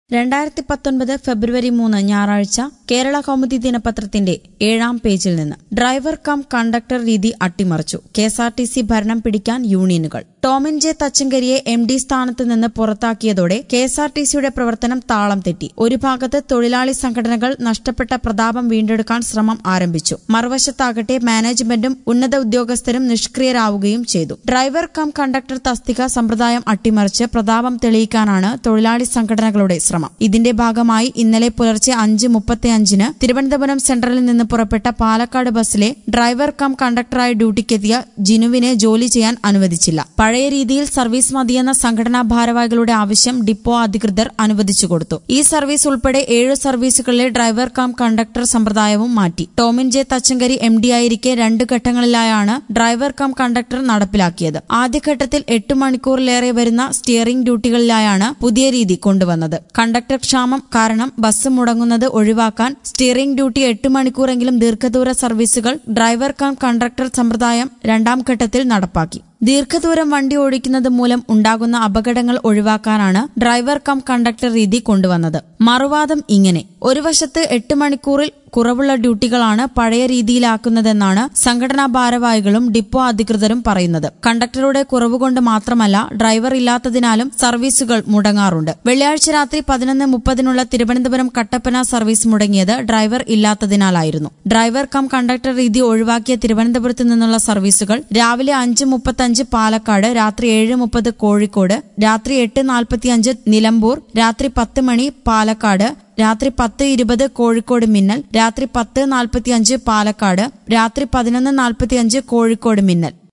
രണ്ടായിരത്തി പത്തൊൻപത് ഫെബ്രുവരി മൂന്ന് ഞായറാഴ്ച കേരള കൗമുദി ദിനപത്രത്തിന്റെ ഏഴാം പേജിൽ നിന്ന് ഡ്രൈവർ കം കണ്ടക്ടർ രീതി അട്ടിമറിച്ചു കെഎസ്ആർടിസി ഭരണം പിടിക്കാൻ യൂണിയനുകൾ ടോമിൻ ജെ തച്ചങ്കരിയെ എം ഡി സ്ഥാനത്ത് നിന്ന് പുറത്താക്കിയതോടെ കെഎസ്ആർടിസിയുടെ പ്രവർത്തനം താളം തെറ്റി ഒരു ഭാഗത്ത് തൊഴിലാളി സംഘടനകൾ നഷ്ടപ്പെട്ട പ്രതാപം വീണ്ടെടുക്കാൻ ശ്രമം ആരംഭിച്ചു മറുവശത്താകട്ടെ മാനേജ്മെന്റും ഉന്നത ഉദ്യോഗസ്ഥരും നിഷ്ക്രിയരാവുകയും ചെയ്തു ഡ്രൈവർ കം കണ്ടക്ടർ തസ്തിക സമ്പ്രദായം അട്ടിമറിച്ച് പ്രതാപം തെളിയിക്കാനാണ് തൊഴിലാളി സംഘടനകളുടെ ശ്രമം ഇതിന്റെ ഭാഗമായി ഇന്നലെ പുലർച്ചെ അഞ്ച് മുപ്പത്തിയഞ്ചിന് തിരുവനന്തപുരം സെൻട്രലിൽ നിന്ന് പുറപ്പെട്ട പാലക്കാട് ബസ്സിലെ ഡ്രൈവർ കം കണ്ടക്ടറായി ഡ്യൂട്ടിക്കെത്തിയ ജിനുവിനെ ജോലി ചെയ്യാൻ അനുവദിച്ചില്ല പഴയ രീതിയിൽ സർവീസ് മതിയെന്ന സംഘടനാ ഭാരവാഹികളുടെ ആവശ്യം ഡിപ്പോ അധികൃതർ അനുവദിച്ചു കൊടുത്തു ഈ സർവീസ് ഉൾപ്പെടെ ഏഴ് സർവീസുകളിലെ ഡ്രൈവർ കം കണ്ടക്ടർ സമ്പ്രദായവും മാറ്റി Tomin J Thachankary M D ആയിരിക്കെ രണ്ട് ഘട്ടങ്ങളിലായാണ് ഡ്രൈവർ കം കണ്ടക്ടർ നടപ്പിലാക്കിയത് ആദ്യഘട്ടത്തിൽ എട്ട് മണിക്കൂറിലേറെ വരുന്ന സ്റ്റിയറിംഗ് ഡ്യൂട്ടികളിലായാണ് പുതിയ രീതി കൊണ്ടുവന്നത് കണ്ടക്ടർ ക്ഷാമം കാരണം ബസ് മുടങ്ങുന്നത് ഒഴിവാക്കാൻ സ്റ്റിയറിംഗ് ഡ്യൂട്ടി എട്ട് മണിക്കൂറെങ്കിലും ദീർഘദൂര സർവീസുകൾ ഡ്രൈവർ കം കണ്ടക്ടർ സമ്പ്രദായം രണ്ടാം ഘട്ടത്തിൽ നടപ്പാക്കി ദീർഘദൂരം വണ്ടി ഓടിക്കുന്നത് മൂലം ഉണ്ടാകുന്ന അപകടങ്ങൾ ഒഴിവാക്കാനാണ് ഡ്രൈവർ കം കണ്ടക്ടർ രീതി കൊണ്ടുവന്നത് മറുവാദം ഇങ്ങനെ ഒരു വശത്ത് എട്ട് മണിക്കൂറിൽ കുറവുള്ള ഡ്യൂട്ടികളാണ് പഴയ രീതിയിലാക്കുന്നതെന്നാണ് സംഘടനാ ഭാരവാഹികളും ഡിപ്പോ അധികൃതരും പറയുന്നത് കണ്ടക്ടറുടെ കുറവുകൊണ്ട് മാത്രമല്ല ഡ്രൈവർ ഇല്ലാത്തതിനാലും സർവീസുകൾ മുടങ്ങാറുണ്ട് വെള്ളിയാഴ്ച രാത്രി പതിനൊന്ന് മുപ്പതിനുള്ള തിരുവനന്തപുരം കട്ടപ്പന സർവീസ് മുടങ്ങിയത് ഡ്രൈവർ ഇല്ലാത്തതിനാലായിരുന്നു ഡ്രൈവർ കം കണ്ടക്ടർ രീതി ഒഴിവാക്കിയ തിരുവനന്തപുരത്ത് നിന്നുള്ള സർവീസുകൾ രാവിലെ അഞ്ച് മുപ്പത്തഞ്ച് പാലക്കാട് രാത്രി ഏഴ് മുപ്പത് കോഴിക്കോട് രാത്രി എട്ട് നാൽപ്പത്തിയഞ്ച് നിലമ്പൂർ രാത്രി പത്ത് മണി പാലക്കാട് രാത്രി പത്ത് ഇരുപത് കോഴിക്കോട് മിന്നൽ രാത്രി പത്ത് നാൽപ്പത്തിയഞ്ച് പാലക്കാട് രാത്രി പതിനൊന്ന് നാൽപ്പത്തിയഞ്ച് കോഴിക്കോട് മിന്നൽ